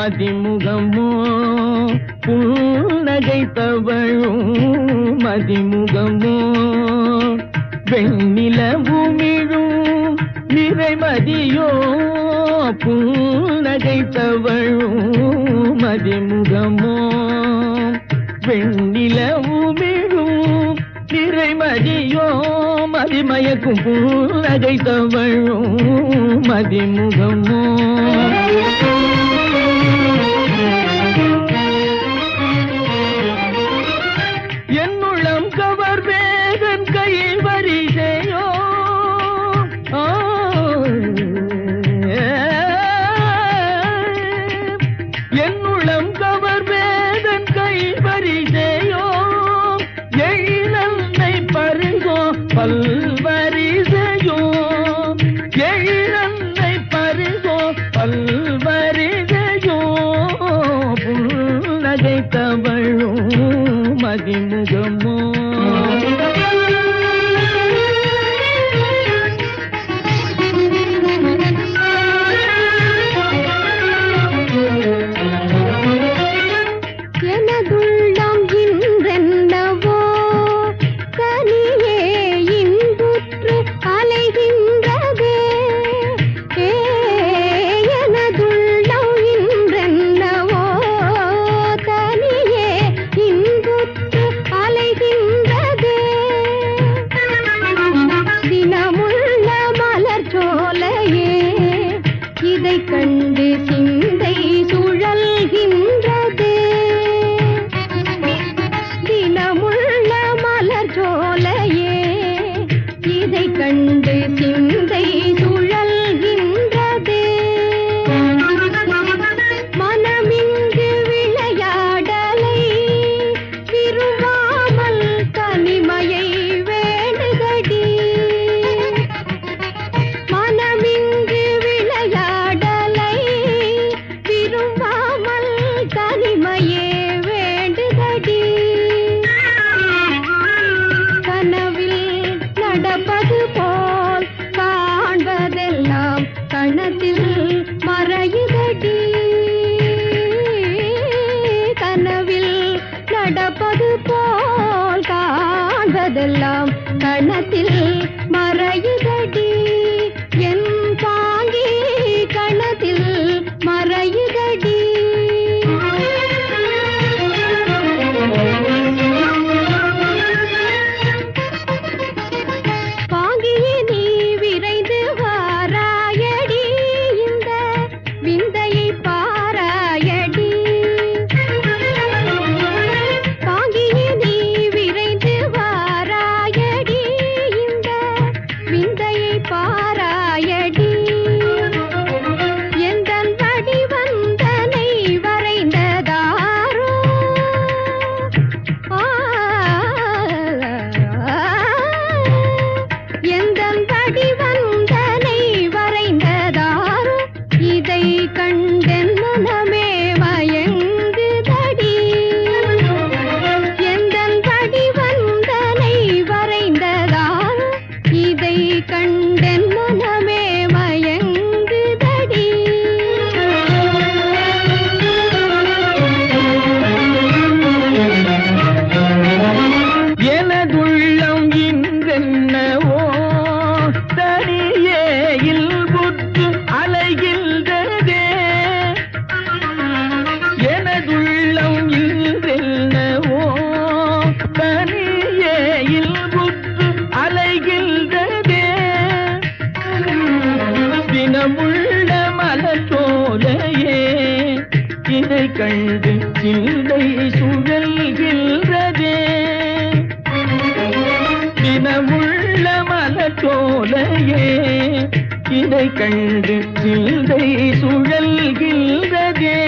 மதிமுகமோ புன்னகை தவழும் மதிமுகமோ வெண்ணிலவுமிழும் நிறைமதியோ புன்னகை தவழும் மதிமுகமோ வெண்ணிலவுமிழும் நிறைமதியோ மதிமயக்கும் புன்னகை தவழும் மதிமுகமோ என்னுள்ளம் கவர் வேதன் கை வரிசையோ ஆ, என்னுள்ளம் கவர் வேதன் கை வரிசையோ எழிலன்னை பருகோ பல்வரிசையோ எழிலன்னை பருகோ பல்வரிசையோ புன்னகை தவழும் மதிமுகமோ எனதுள்ளம் இன்றென்னவோ கனியே இன்புற்று அலைகின்றதே ஏ, எனதுள்ளம் இன்றென்னவோ கனியே இன்புற்று அலைகின்றதே தினமுள்ள மலர் சோலையே இதை கண்டு சிந்தை சுழல்கின்றதே தினமுள்ள மலர் சோலையே இதை கண்டு சிந்தை சுழல்கின்றதே மனமிங்கு விளையாடலை விரும்பாமல் தனிமையை வேண்டுதடி மனமிங்கு விளையாடலை விரும்பாமல் தனிமையே வேண்டுதடி கனவில் நடப்பது போல் காண்பதெல்லாம் கணத்தில் மறையுதடி கனவில் நடப்பது போல் காண்பதெல்லாம் கணத்தில் மறையுதடி என் பாங்கி கணத்தில் மறையுதடி பாங்கியே நீ விரைந்து வாராயடி இந்த விந்தையை பாராயடி பாங்கியே நீ விரைந்து வாராயடி இந்த விந்தையை பாராயடி எந்தன் வடிவந்தனை வரைந்ததாரோ எந்தன் வடிவந்தனை வரைந்ததாரோ இதை கண்டென் மனமே மயங்குதடி எந்தன் வடிவந்தனை வரைந்ததாரோ இதை கண்டென் மனமே மயங்குதடி எனதுள்ளம் இன்றென்னவோ தனியே இல்புற்று அலைகின்றதே எனதுள்ளம் இன்றென்னவோ தனியே இல்புற்று அலைகின்றதே தினமுள்ள மலர் சோலையே இதை கண்டு சிந்தை சுழல்கின்றதே தினமுள்ள மலச்சோலையே இதை கண்டு சிந்தை சுழல்கின்றதே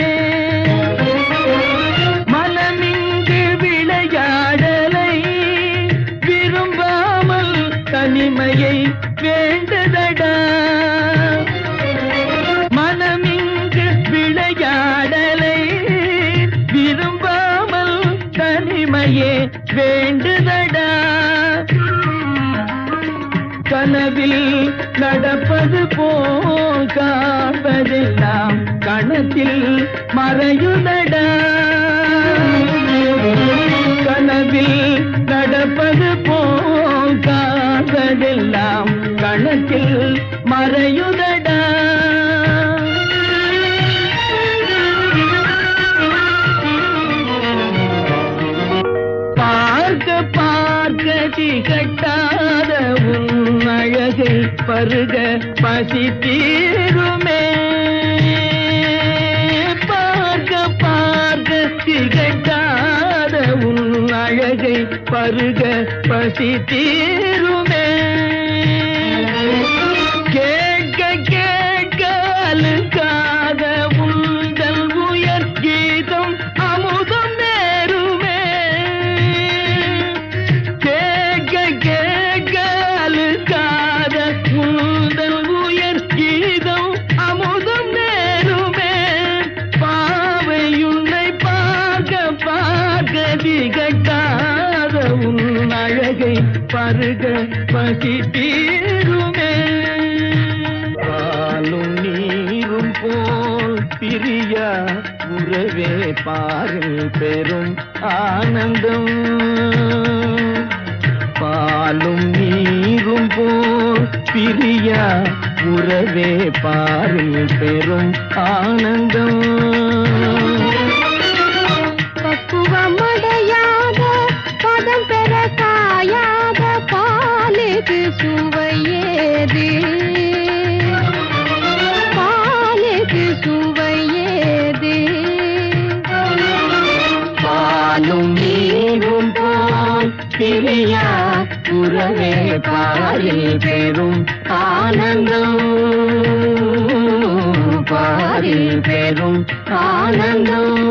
மனமிங்கு விளையாடலை விரும்பாமல் தனிமையை வேண்டதடா மனமிங்கு விளையாடலை விரும்பாமல் தனிமையே வேண்டுதடா கனவில் நடப்பது போல் காண்பதெல்லாம் கணத்தில் மறையுதடா கனவில் நடப்பது போல் காண்பதெல்லாம் கணத்தில் மறையுதடா பார்க்க பார்க்க திகட்டாத உன் அழகை பருக பசி தீருமே பார்க்க பார்க்க திகட்டாத உன் அழகை பருக பசி தீருமே கேட்க கேட்க அழுக்காத உங்கள் உயர் கீதம் அமுதம் நேருமே கேட்க கேட்க அழுக்காத உங்கள் உயர் கீதம் அமுதம் நேருமே பாவை உன்னை பார்க்க பார்க்க திகட்டாத உன் அழகை பருக பசி தீருமே பாலும் நீரும் போல் பிரியா உறவே பாரில் பெரும் ஆனந்தம் பாலும் நீரும் போல் பிரியா உறவே பாரில் பெரும் ஆனந்தம் பக்குவமடையாத பதம் பெற காயாத பாலுக்கு சுவையேது பாலுக்கு சுவையேது பாலும் நீரும் போல் பிரியா உறவே பாரில் பெரும் ஆனந்தம் பாரில் பெரும் ஆனந்தம்